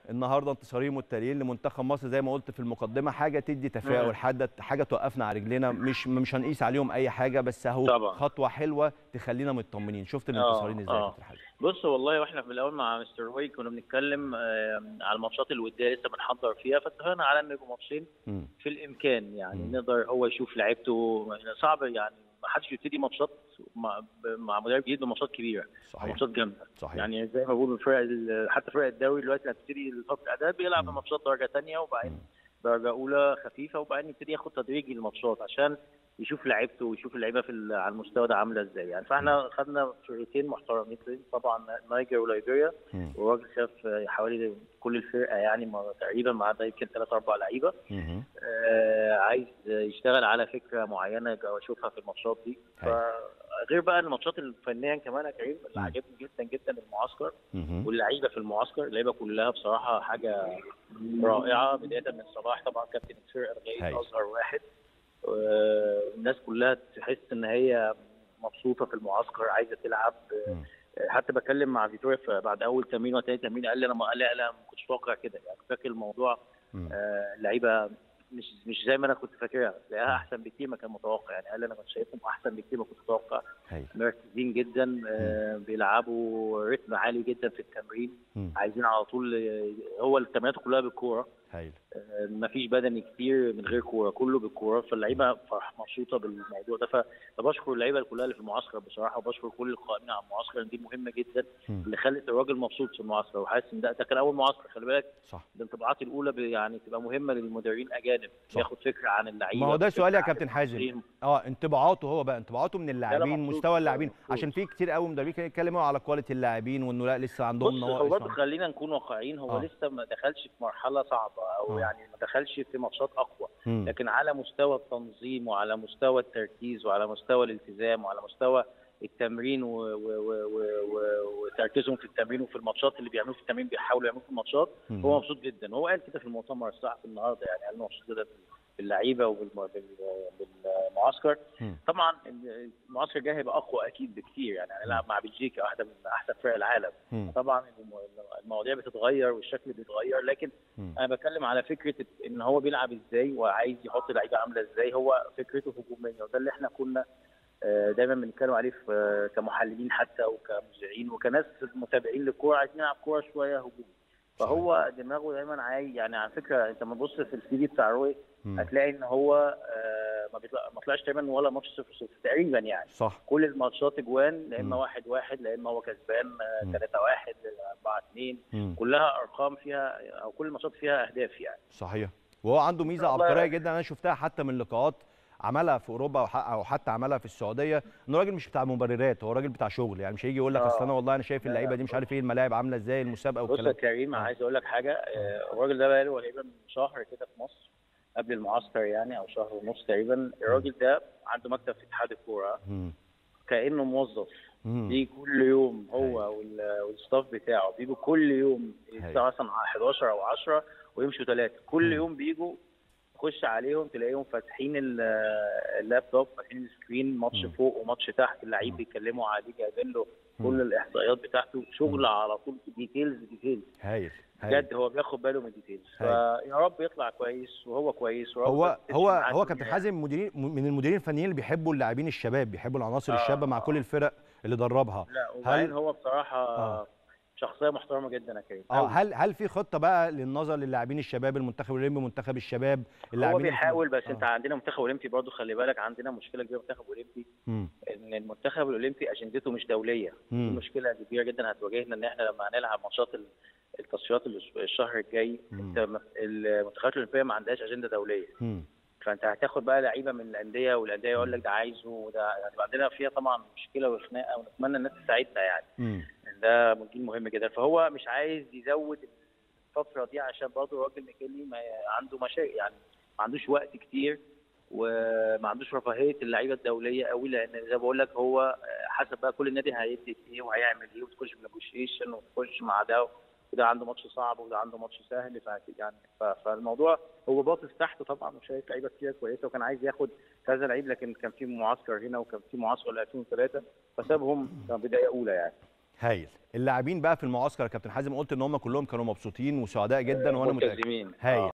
النهارده انتصارين متتاليين لمنتخب مصر زي ما قلت في المقدمه حاجه تدي تفاؤل حاجه حاجه توقفنا على رجلينا مش مش هنقيس عليهم اي حاجه بس اهو طبعا. خطوه حلوه تخلينا مطمنين شفت الانتصارين ازاي يا آه. كابتن حازم بص والله واحنا في الاول مع مستر روي كنا بنتكلم آه، على الماتشات الوديه لسه بنحضر فيها فاتفقنا على ان يبقوا ماتشين مم. في الامكان يعني مم. نقدر هو يشوف لعيبته صعب يعني ما حدش يبتدي ماتشات مع, مع مدرب جديد بماتشات كبيره صحيح ماتشات جامده صحيح يعني زي ما بقول الفرق ال- حتى فرق الدوري دلوقتي هتبتدي فتره الاعداد بيلعب مم. ماتشات درجه ثانيه وبعدين مم. درجه اولى خفيفه وبعدين يبتدي ياخد تدريجي الماتشات عشان يشوف لعيبته ويشوف اللعيبه في ال- على المستوى ده عامله ازاي يعني فاحنا خدنا فرقتين محترمين طبعا نايجر وليبيريا مم. والراجل شاف حوالي كل الفرقه يعني ما- تقريبا ما عدا يمكن ثلاث اربع لعيبه مهم. آه، عايز يشتغل على فكره معينه اشوفها في الماتشات دي فغير بقى الماتشات الفنيا كمان يا كريم اللي مم. عجبني جدا جدا المعسكر مهم. واللعيبه في المعسكر اللعيبه كلها بصراحه حاجه رائعه بدايه من صلاح طبعا كابتن الفرقه هايل. لغايه اصغر واحد آه، الناس كلها تحس ان هي مبسوطه في المعسكر عايزه تلعب مم. حتى بكلم مع فيتوريا في- بعد اول تمرين وتاني تمرين قال لي انا ما قال لي انا ما كنتش متوقع كده يعني فاكر الموضوع مم. آه، اللعيبه مش مش زي ما انا كنت فاكرها تلاقيها احسن بكتير ما كان متوقع يعني قال لي انا كنت شايفهم احسن بكتير ما كنت متوقع هايل مركزين جدا آه، بيلعبوا رتم عالي جدا في التمرين مم. عايزين على طول آه، هو التمرينات كلها بالكوره هايل آه، مفيش بدني كتير من غير كوره كله بالكوره فاللعيبه فرح مبسوطه بالموضوع ده ف- فبشكر اللعيبه كلها اللي في المعسكر بصراحه وبشكر كل القائمين على المعسكر دي مهمه جدا مم. اللي خلت الراجل مبسوط في المعسكر وحاسس ان ده, ده كان اول معسكر خلي بالك صح الانطباعات الاولى ب- يعني تبقى مهمه للمدربين اجانب صح. ياخد فكره عن اللعيبه ما هو ده فكرة سؤال يا عن كابتن حازم التمرين. اه انطباعاته هو بقى انطباعاته من اللاعبين مبسوط، مستوى اللاعبين مبسوط. عشان في كتير قوي مدربين كانوا يتكلموا على كواليتي اللاعبين وانه لا لسه عندهم بص نواقص هو برضه وعندهم- خلينا نكون واقعيين هو آه. لسه ما دخلش في مرحله صعبه او آه. يعني ما دخلش في ماتشات اقوى مم. لكن على مستوى التنظيم وعلى مستوى التركيز وعلى مستوى الالتزام وعلى مستوى التمرين و- و- و- و- و- وتركيزهم في التمرين وفي الماتشات اللي بيعملوه في التمرين بيحاولوا يعملوه في الماتشات مم. هو مبسوط جدا هو قال كده في المؤتمر الصحفي النهارده يعني قال مبسوط جدا باللعيبه وبالمعسكر مم. طبعا المعسكر الجاي هيبقى اقوى اكيد بكتير يعني هنلعب مع بلجيكا واحده من احسن فرق العالم مم. طبعا الم- المواضيع بتتغير والشكل بيتغير لكن مم. انا بتكلم على فكره ان هو بيلعب ازاي وعايز يحط لعيبه عامله ازاي هو فكرته هجوميه وده اللي احنا كنا آه، دايما بنتكلم عليه في آه، كمحللين حتى وكمذيعين وكناس متابعين للكوره عايزين نلعب كوره شويه هجوم فهو دماغه دايما عايز يعني على فكره انت لما تبص في السي في بتاع روي مم. هتلاقي ان هو آه، ما بيطلع ما طلعش تقريبا ولا ماتش صفر صفر تقريبا يعني صح كل الماتشات اجوان لا اما مم. واحد واحد لا اما هو كسبان مم. 3 1 4 2 مم. كلها ارقام فيها او كل الماتشات فيها اهداف يعني صحيح وهو عنده ميزه والله- عبقريه جدا انا شفتها حتى من لقاءات عملها في اوروبا أو ح- او حتى عملها في السعوديه انه راجل مش بتاع مبررات هو راجل بتاع شغل يعني مش هيجي يقول لك آه. اصل انا والله انا شايف لا، اللعيبه دي مش عارف ايه الملاعب عامله ازاي المسابقه بص يا والكلام كريم آه. عايز اقول لك حاجه آه، الراجل ده بقاله تقريبا شهر كده في مصر قبل المعسكر يعني او شهر ونص تقريبا الراجل ده عنده مكتب في اتحاد الكوره مم. كانه موظف مم. بيجي كل يوم هو وال- والستاف بتاعه بيجوا كل يوم الساعه مثلا 11 او 10 ويمشوا ثلاثه كل مم. يوم بيجوا تخش عليهم تلاقيهم فاتحين ال- اللابتوب فاتحين السكرين ماتش مم. فوق وماتش تحت اللعيب مم. بيتكلموا عليه جايبين له مم. كل الاحصائيات بتاعته مم. شغل على طول ديتيلز ديتيلز هايل هايل بجد هو بياخد باله من الديتيلز هايل. فيا رب يطلع كويس وهو كويس ورب هو تمشي هو معاه هو كابتن الدنيا. حازم مديرين من المديرين الفنيين اللي بيحبوا اللاعبين الشباب بيحبوا العناصر آه. الشابه مع كل الفرق اللي دربها لا وبعدين هل- هو بصراحه آه. شخصيه محترمه جدا يا كريم اه أوي. هل هل في خطه بقى للنظر للاعبين الشباب المنتخب الاولمبي منتخب الشباب هو اللاعبين اللي في- بيحاول بس آه. انت عندنا منتخب اولمبي برضو خلي بالك عندنا مشكله كبيره في المنتخب الاولمبي مم. ان المنتخب الاولمبي اجندته مش دوليه دي مم. مشكله كبيره جدا هتواجهنا ان احنا لما هنلعب ماتشات ال- التصفيات الأس- الشهر الجاي مم. انت م- المنتخبات الاولمبيه ما عندهاش اجنده دوليه مم. فانت هتاخد بقى لعيبه من الانديه والانديه يقول لك ده عايزه وده هتبقى عندنا فيها طبعا مشكله وخناقه ونتمنى الناس تساعدنا يعني مم. ده جيل مهم جدا فهو مش عايز يزود الفتره دي عشان برضه الراجل ميكيلي ما عنده مشاكل يعني ما عندوش وقت كتير وما عندوش رفاهيه اللعيبه الدوليه قوي لان زي ما بقول لك هو حسب بقى كل نادي هيدي ايه وهيعمل ايه وتخش بنيجوشيشن وتخش مع ده وده عنده ماتش صعب وده عنده ماتش سهل ف- يعني ف- فالموضوع هو باصص تحت طبعا وشايف لعيبه كتير كويسه وكان عايز ياخد كذا لعيب لكن كان في معسكر هنا وكان في معسكر 2003 فسابهم كان بدايه اولى يعني هايل اللاعبين بقى في المعسكر يا كابتن حازم قلت ان هم كلهم كانوا مبسوطين وسعداء جدا وانا متاكد ملتزمين هايل آه.